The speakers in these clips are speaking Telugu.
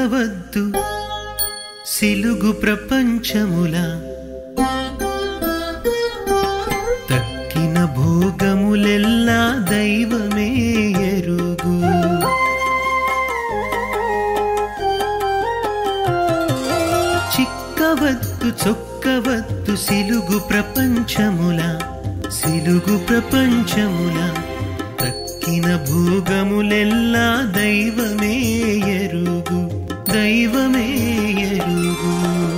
చిక్కవద్దు సిలుగు ప్రపంచముల తక్కిన భోగములెల్లా దైవమే ఎరుగు చిక్కవద్దు చొక్కవద్దు సిలుగు ప్రపంచముల సిలుగు ప్రపంచముల తక్కిన భోగములెల్లా దైవమే ఎరుగు దైవమే ఎరుగు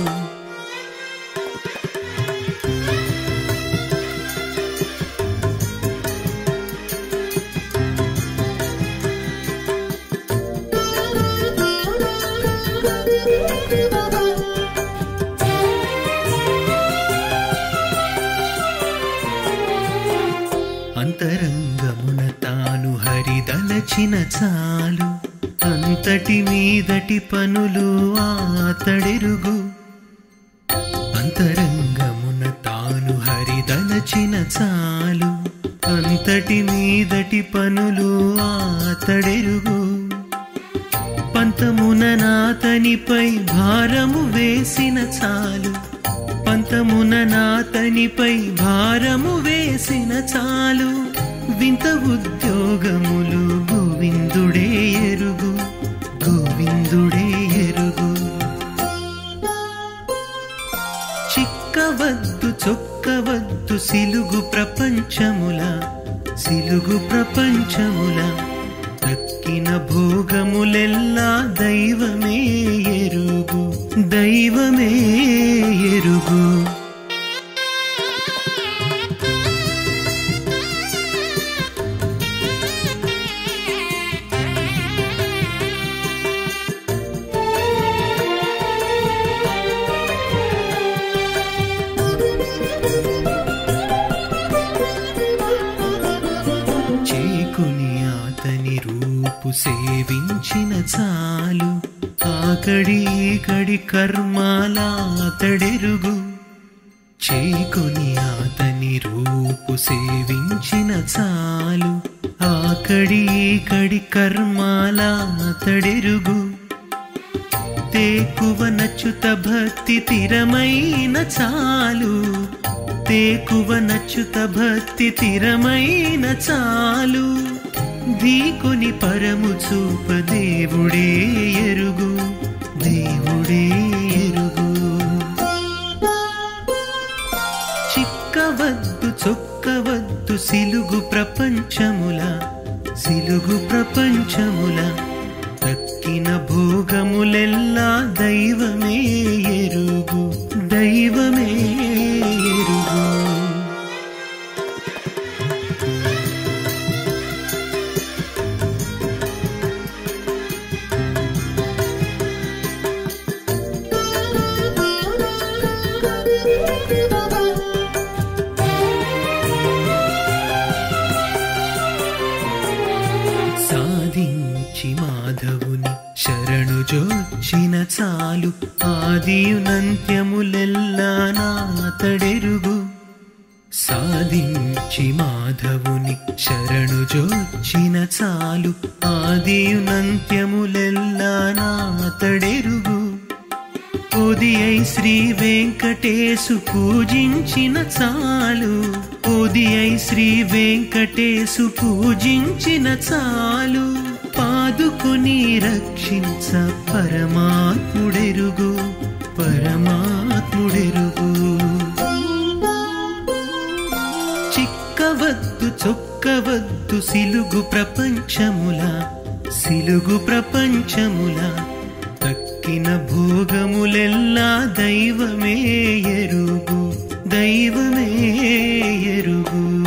అంతరంగమున తాను హరిదలచిన చాలు అంతటి మీదటి పనులు ఆతడెరుగు అంతరంగమున తాను హరిదలచిన చాలు అంతటి మీదటి పనులు ఆతడెరుగు పంతమున నాతనిపై భారము వేసిన చాలు పంతమున నాతనిపై భారము వేసిన చాలు వింత ఉద్యోగములు గోవిందుడే ఎరుగు గోవిందుడే ఎరుగు చిక్కవద్దు చొక్కవద్దు సిలుగు ప్రపంచముల సిలుగు ప్రపంచముల తక్కిన భోగములెల్లా దైవమే ఎరుగు దైవమే ఎరుగు చేకుని అతని రూపు సేవించిన చాలు ఆకడి ఈకడి కర్మాలాతడెరుగు చేకుని అతని రూపు సేవించిన చాలు ఆకడి ఈకడి కర్మాలాతడెరుగు తేకువ నచ్చుత భక్తి తిరమైన చాలు తేకువ నచ్చుత భక్తి తిరమైన చాలు ధీకుని పరము చూప దేవుడే ఎరుగు దేవుడే ఎరుగు చిక్కవద్దు చొక్కవద్దు సిలుగు ప్రపంచముల సిలుగు ప్రపంచముల తక్కిన భోగములెల్లా దైవమే ఎరుగు దైవమే ఎరుగు సాధించి మాధవుని శరణు జోచిన చాలు ఆదియునంత్యములెల్లా నాతడెరుగు సాధించి మాధవుని శరణు జోచిన చాలు ఆదియునంత్యములెల్లా నాతడెరుగు ఓదియై శ్రీ వెంకటేశు పూజించిన చాలు ఓదియై శ్రీ వెంకటేశు పూజించిన చాలు పాదుకుని రక్షించ పరమాత్ముడెరుగు పరమాత్ముడెరుగు చిక్కవద్దు చొక్కవద్దు సిలుగు ప్రపంచముల సిలుగు ప్రపంచముల తక్కిన భోగములెల్లా దైవమే ఎరుగు దైవమే ఎరుగు